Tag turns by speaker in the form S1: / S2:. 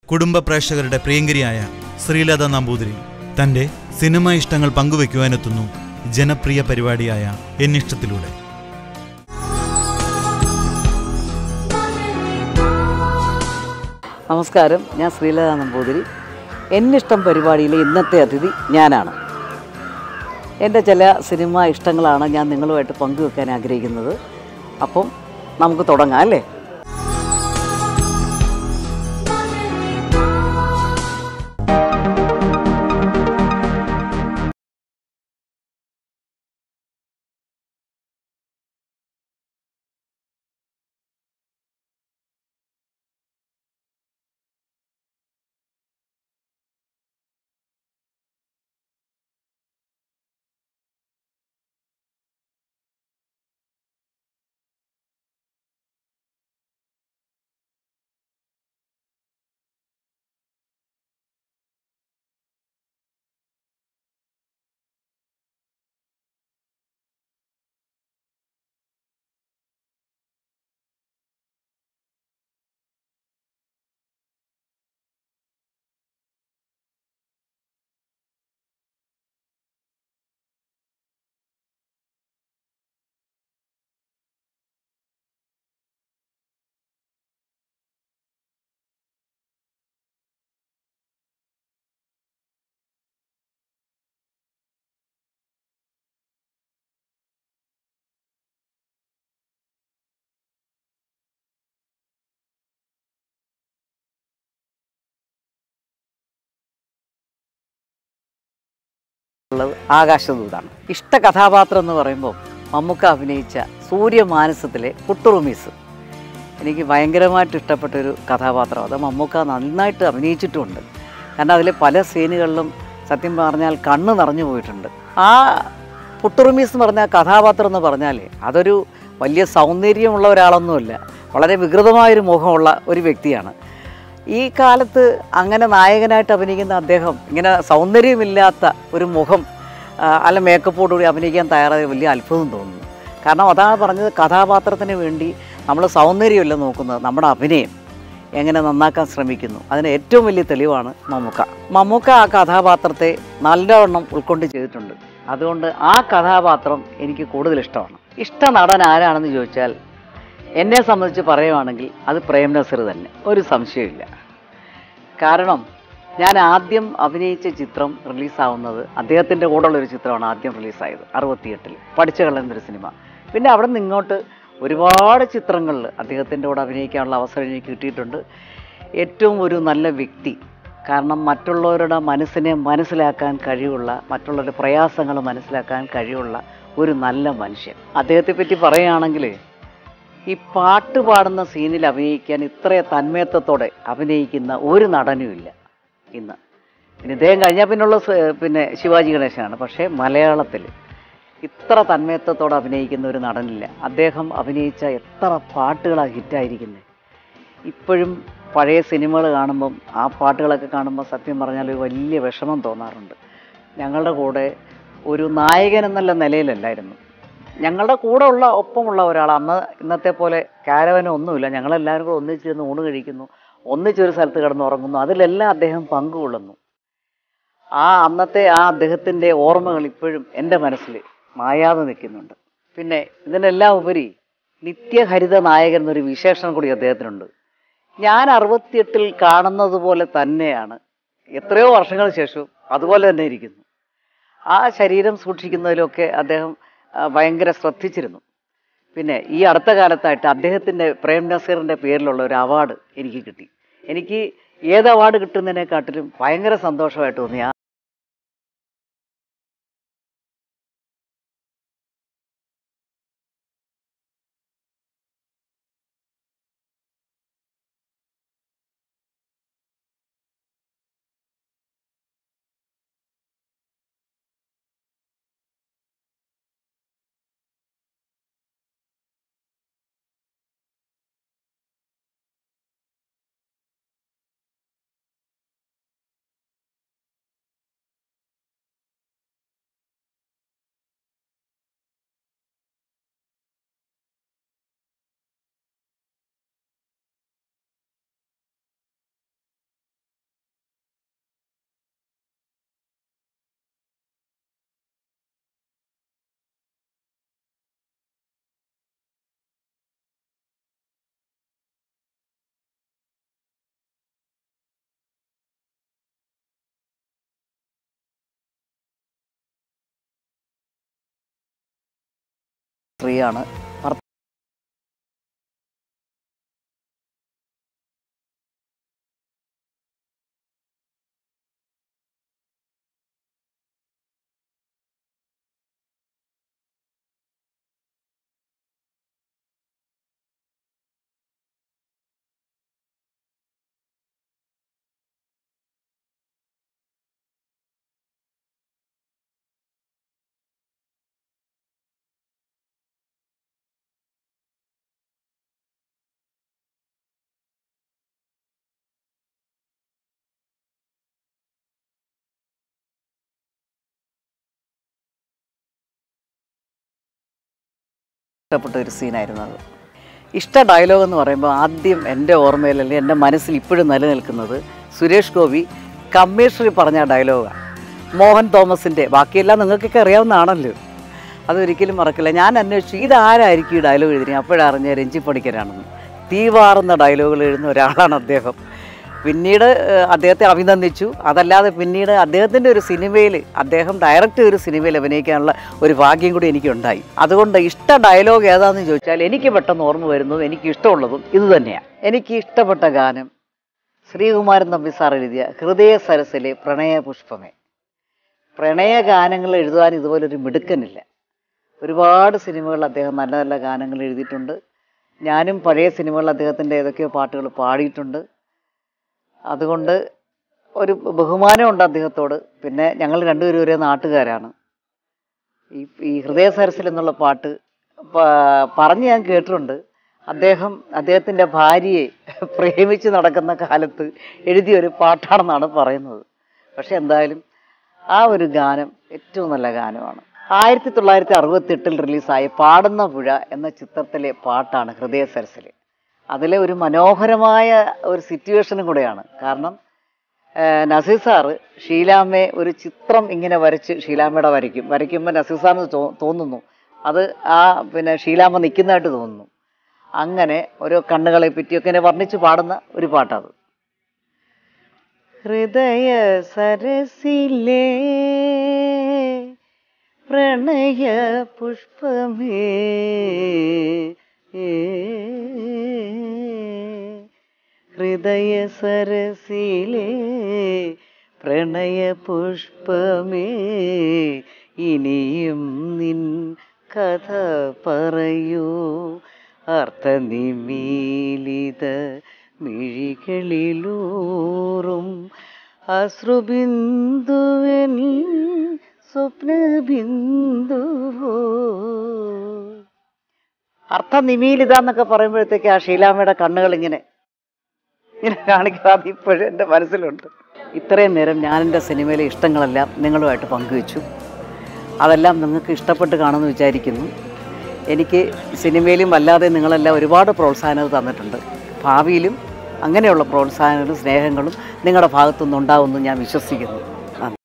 S1: കുടുംബ പ്രേക്ഷകരുടെ പ്രിയങ്കരിയായ ശ്രീലത നമ്പൂതിരി തന്റെ സിനിമ ഇഷ്ടങ്ങൾ പങ്കുവെക്കുവാനെത്തുന്നു ജനപ്രിയ പരിപാടിയായ എന്നിഷ്ടത്തിലൂടെ
S2: നമസ്കാരം ഞാൻ ശ്രീലത നമ്പൂതിരി എന്നിഷ്ടം പരിപാടിയിലെ ഇന്നത്തെ അതിഥി ഞാനാണ് എൻ്റെ ചില സിനിമ ഇഷ്ടങ്ങളാണ് ഞാൻ നിങ്ങളുമായിട്ട് പങ്കുവെക്കാൻ ആഗ്രഹിക്കുന്നത് അപ്പം നമുക്ക് തുടങ്ങാം അല്ലേ ഉള്ളത് ആകാശദൂതാണ് ഇഷ്ട കഥാപാത്രം എന്ന് പറയുമ്പോൾ മമ്മൂക്ക അഭിനയിച്ച സൂര്യമാനസത്തിലെ കുട്ടുറുമീസ് എനിക്ക് ഭയങ്കരമായിട്ട് ഇഷ്ടപ്പെട്ട ഒരു കഥാപാത്രം അത് മമ്മൂക്ക നന്നായിട്ട് അഭിനയിച്ചിട്ടുമുണ്ട് കാരണം അതിലെ പല സീനുകളിലും സത്യം പറഞ്ഞാൽ കണ്ണ് നിറഞ്ഞു പോയിട്ടുണ്ട് ആ പുട്ടുറുമീസ് എന്ന് പറഞ്ഞ കഥാപാത്രം എന്ന് പറഞ്ഞാൽ അതൊരു വലിയ സൗന്ദര്യമുള്ള ഒരാളൊന്നുമല്ല വളരെ വികൃതമായൊരു മുഖമുള്ള ഒരു വ്യക്തിയാണ് ഈ കാലത്ത് അങ്ങനെ നായകനായിട്ട് അഭിനയിക്കുന്ന അദ്ദേഹം ഇങ്ങനെ സൗന്ദര്യമില്ലാത്ത ഒരു മുഖം ആ, അല്ല മേക്കപ്പോടുകൂടി അഭിനയിക്കാൻ തയ്യാറായ വലിയ അത്ഭുതം തോന്നുന്നു കാരണം അതാണ് പറഞ്ഞത് കഥാപാത്രത്തിന് വേണ്ടി നമ്മൾ സൗന്ദര്യമല്ല നോക്കുന്നത് നമ്മുടെ അഭിനയം എങ്ങനെ നന്നാക്കാൻ ശ്രമിക്കുന്നു അതിന് ഏറ്റവും വലിയ തെളിവാണ് മമ്മൂക്ക മമ്മൂക്ക ആ കഥാപാത്രത്തെ നല്ലവണ്ണം ഉൾക്കൊണ്ട് ചെയ്തിട്ടുണ്ട് അതുകൊണ്ട് ആ കഥാപാത്രം എനിക്ക് കൂടുതൽ ഇഷ്ടമാണ് ഇഷ്ട നടൻ ആരാണെന്ന് ചോദിച്ചാൽ എന്നെ സംബന്ധിച്ച് പറയുവാണെങ്കിൽ അത് പ്രേം നസീർ തന്നെ ഒരു സംശയമില്ല കാരണം ഞാൻ ആദ്യം അഭിനയിച്ച ചിത്രം റിലീസാവുന്നത് അദ്ദേഹത്തിൻ്റെ കൂടെയുള്ള ഒരു ചിത്രമാണ് ആദ്യം റിലീസായത് അറുപത്തിയെട്ടിൽ പഠിച്ച കള്ള എന്നൊരു സിനിമ പിന്നെ അവിടെ നിന്ന് ഇങ്ങോട്ട് ഒരുപാട് ചിത്രങ്ങളിൽ അദ്ദേഹത്തിൻ്റെ കൂടെ അഭിനയിക്കാനുള്ള അവസരം എനിക്ക് കിട്ടിയിട്ടുണ്ട് ഏറ്റവും ഒരു നല്ല വ്യക്തി കാരണം മറ്റുള്ളവരുടെ മനസ്സിനെ മനസ്സിലാക്കാൻ കഴിവുള്ള മറ്റുള്ളവരുടെ പ്രയാസങ്ങൾ മനസ്സിലാക്കാൻ കഴിവുള്ള ഒരു നല്ല മനുഷ്യൻ അദ്ദേഹത്തെ പറ്റി പറയുകയാണെങ്കിൽ ഈ പാട്ട് പാടുന്ന സീനിൽ അഭിനയിക്കാൻ ഇത്ര തന്മയത്വത്തോടെ അഭിനയിക്കുന്ന ഒരു നടനുമില്ല ഇന്ന് പിന്നെ ഇദ്ദേഹം കഴിഞ്ഞാൽ പിന്നുള്ള സ- പിന്നെ ശിവാജി ഗണേശനാണ് പക്ഷേ മലയാളത്തിൽ ഇത്ര തന്മയത്വത്തോടെ അഭിനയിക്കുന്ന ഒരു നടനില്ല അദ്ദേഹം അഭിനയിച്ച എത്ര പാട്ടുകളാണ് ഹിറ്റായിരിക്കുന്നത് ഇപ്പോഴും പഴയ സിനിമകൾ കാണുമ്പം ആ പാട്ടുകളൊക്കെ കാണുമ്പോൾ സത്യം പറഞ്ഞാൽ ഒരു വലിയ വിഷമം തോന്നാറുണ്ട് ഞങ്ങളുടെ കൂടെ ഒരു നായകൻ എന്നുള്ള നിലയിലല്ലായിരുന്നു ഞങ്ങളുടെ കൂടെ ഉള്ള ഒപ്പമുള്ള ഒരാൾ അന്ന് ഇന്നത്തെ പോലെ കാരവനോ ഒന്നുമില്ല ഞങ്ങളെല്ലാവരും കൂടെ ഒന്നിച്ചിരുന്ന് ഊണ് കഴിക്കുന്നു ഒന്നിച്ചൊരു സ്ഥലത്ത് കിടന്ന് ഉറങ്ങുന്നു അതിലെല്ലാം അദ്ദേഹം പങ്കുകൊള്ളുന്നു ആ അന്നത്തെ ആ അദ്ദേഹത്തിൻ്റെ ഓർമ്മകൾ ഇപ്പോഴും എൻ്റെ മനസ്സിൽ മായാതെ നിൽക്കുന്നുണ്ട് പിന്നെ ഇതിനെല്ലാം ഉപരി നിത്യഹരിത നായകൻ എന്നൊരു വിശേഷണം കൂടി അദ്ദേഹത്തിനുണ്ട് ഞാൻ അറുപത്തിയെട്ടിൽ കാണുന്നത് പോലെ തന്നെയാണ് എത്രയോ വർഷങ്ങൾക്ക് ശേഷവും അതുപോലെ തന്നെ ഇരിക്കുന്നു ആ ശരീരം സൂക്ഷിക്കുന്നതിലൊക്കെ അദ്ദേഹം ആ, ഭയങ്കര ശ്രദ്ധിച്ചിരുന്നു പിന്നെ ഈ അടുത്ത കാലത്തായിട്ട് അദ്ദേഹത്തിൻ്റെ പ്രേം നസീറിൻ്റെ പേരിലുള്ള ഒരു അവാർഡ് എനിക്ക് കിട്ടി എനിക്ക് ഏത് അവാർഡ് കിട്ടുന്നതിനെക്കാട്ടിലും ഭയങ്കര സന്തോഷമായിട്ട് തോന്നി ആ സ്ത്രീയാണ് ഭർത്ത- ഇഷ്ടപ്പെട്ട ഒരു സീനായിരുന്നു അത് ഇഷ്ട ഡയലോഗ് എന്ന് പറയുമ്പോൾ ആദ്യം എൻ്റെ ഓർമ്മയിൽ അല്ലെങ്കിൽ എൻ്റെ മനസ്സിൽ ഇപ്പോഴും നിലനിൽക്കുന്നത് സുരേഷ് ഗോപി കമ്മീഷണറി പറഞ്ഞ ഡയലോഗാണ് മോഹൻ തോമസിൻ്റെ ബാക്കിയെല്ലാം നിങ്ങൾക്കൊക്കെ അറിയാവുന്നതാണല്ലോ അതൊരിക്കലും മറക്കില്ല ഞാൻ അന്വേഷിച്ചു ഇതാരായിരിക്കും ഈ ഡയലോഗ് എഴുതി അപ്പോഴറിഞ്ഞ രഞ്ജി പണിക്കരാണെന്ന് തീവാറുന്ന ഡയലോഗുകൾ എഴുതുന്ന ഒരാളാണ് അദ്ദേഹം പിന്നീട് ഏഹ്, അദ്ദേഹത്തെ അഭിനന്ദിച്ചു അതല്ലാതെ പിന്നീട് അദ്ദേഹത്തിൻ്റെ ഒരു സിനിമയിൽ അദ്ദേഹം ഡയറക്റ്റ് ഒരു സിനിമയിൽ അഭിനയിക്കാനുള്ള ഒരു ഭാഗ്യം കൂടി എനിക്കുണ്ടായി അതുകൊണ്ട് ഇഷ്ട ഡയലോഗ് ഏതാണെന്ന് ചോദിച്ചാൽ എനിക്ക് പെട്ടെന്ന് ഓർമ്മ വരുന്നതും എനിക്ക് ഇഷ്ടമുള്ളതും ഇത് തന്നെയാണ് എനിക്ക് ഇഷ്ടപ്പെട്ട ഗാനം ശ്രീകുമാരൻ തമ്പി സാർ എഴുതിയ ഹൃദയ സരസിലെ പ്രണയ പുഷ്പമേ പ്രണയ ഗാനങ്ങൾ എഴുതുവാൻ ഇതുപോലൊരു മിടുക്കനില്ല ഒരുപാട് സിനിമകളിൽ അദ്ദേഹം നല്ല നല്ല ഗാനങ്ങൾ എഴുതിയിട്ടുണ്ട് ഞാനും പഴയ സിനിമകളിൽ അദ്ദേഹത്തിൻ്റെ ഏതൊക്കെയോ പാട്ടുകൾ പാടിയിട്ടുണ്ട് അതുകൊണ്ട് ഒരു ബഹുമാനമുണ്ട് അദ്ദേഹത്തോട് പിന്നെ ഞങ്ങൾ രണ്ടുപേരും ഒരേ നാട്ടുകാരാണ് ഈ ഈ ഹൃദയ സരസിൽ എന്നുള്ള പാട്ട് പ- പറഞ്ഞ് ഞാൻ കേട്ടിട്ടുണ്ട് അദ്ദേഹം അദ്ദേഹത്തിൻ്റെ ഭാര്യയെ പ്രേമിച്ച് നടക്കുന്ന കാലത്ത് എഴുതിയ ഒരു പാട്ടാണെന്നാണ് പറയുന്നത് പക്ഷെ എന്തായാലും ആ ഒരു ഗാനം ഏറ്റവും നല്ല ഗാനമാണ് ആയിരത്തി തൊള്ളായിരത്തി അറുപത്തി എട്ടിൽ റിലീസായ പാടുന്ന പുഴ എന്ന ചിത്രത്തിലെ പാട്ടാണ് ഹൃദയ സരസിൽ അതിലെ ഒരു മനോഹരമായ ഒരു സിറ്റുവേഷനും കൂടെയാണ് കാരണം ഏഹ് നസീർ സാറ് ഷീലാമ്മയെ ഒരു ചിത്രം ഇങ്ങനെ വരച്ച് ഷീലാമ്മയുടെ വരയ്ക്കും വരയ്ക്കുമ്പോൾ നസീർ സാറിന് തോ- തോന്നുന്നു അത് ആ പിന്നെ ഷീലാമ്മ നിൽക്കുന്നതായിട്ട് തോന്നുന്നു അങ്ങനെ ഓരോ കണ്ണുകളെ പറ്റിയൊക്കെ ഇങ്ങനെ വർണ്ണിച്ച് പാടുന്ന ഒരു പാട്ടത് ഹൃദയ സരസിലേ പ്രണയ പുഷ്പമേ ഹൃദയ സരസിലേ പ്രണയ പുഷ്പമേ ഇനിയും നിൻ കഥ പറയൂ അർത്ഥനിമീലിത മിഴികളിലൂറും അശ്രുബിന്ദുവൻ സ്വപ്നബിന്ദുവോ അർത്ഥനിമീലിത എന്നൊക്കെ പറയുമ്പോഴത്തേക്ക് ആ ഷീലാമ്മയുടെ കണ്ണുകൾ ഇങ്ങനെ ഇങ്ങനെ കാണിക്കാതെ ഇപ്പോഴും എൻ്റെ മനസ്സിലുണ്ട് ഇത്രയും നേരം ഞാൻ എൻ്റെ സിനിമയിലെ ഇഷ്ടങ്ങളെല്ലാം നിങ്ങളുമായിട്ട് പങ്കുവച്ചു അതെല്ലാം നിങ്ങൾക്ക് ഇഷ്ടപ്പെട്ട് കാണുമെന്ന് വിചാരിക്കുന്നു എനിക്ക് സിനിമയിലും അല്ലാതെ നിങ്ങളെല്ലാം ഒരുപാട് പ്രോത്സാഹനങ്ങൾ തന്നിട്ടുണ്ട് ഭാവിയിലും അങ്ങനെയുള്ള പ്രോത്സാഹനങ്ങളും സ്നേഹങ്ങളും നിങ്ങളുടെ ഭാഗത്തുനിന്ന് ഉണ്ടാവുമെന്ന് ഞാൻ വിശ്വസിക്കുന്നു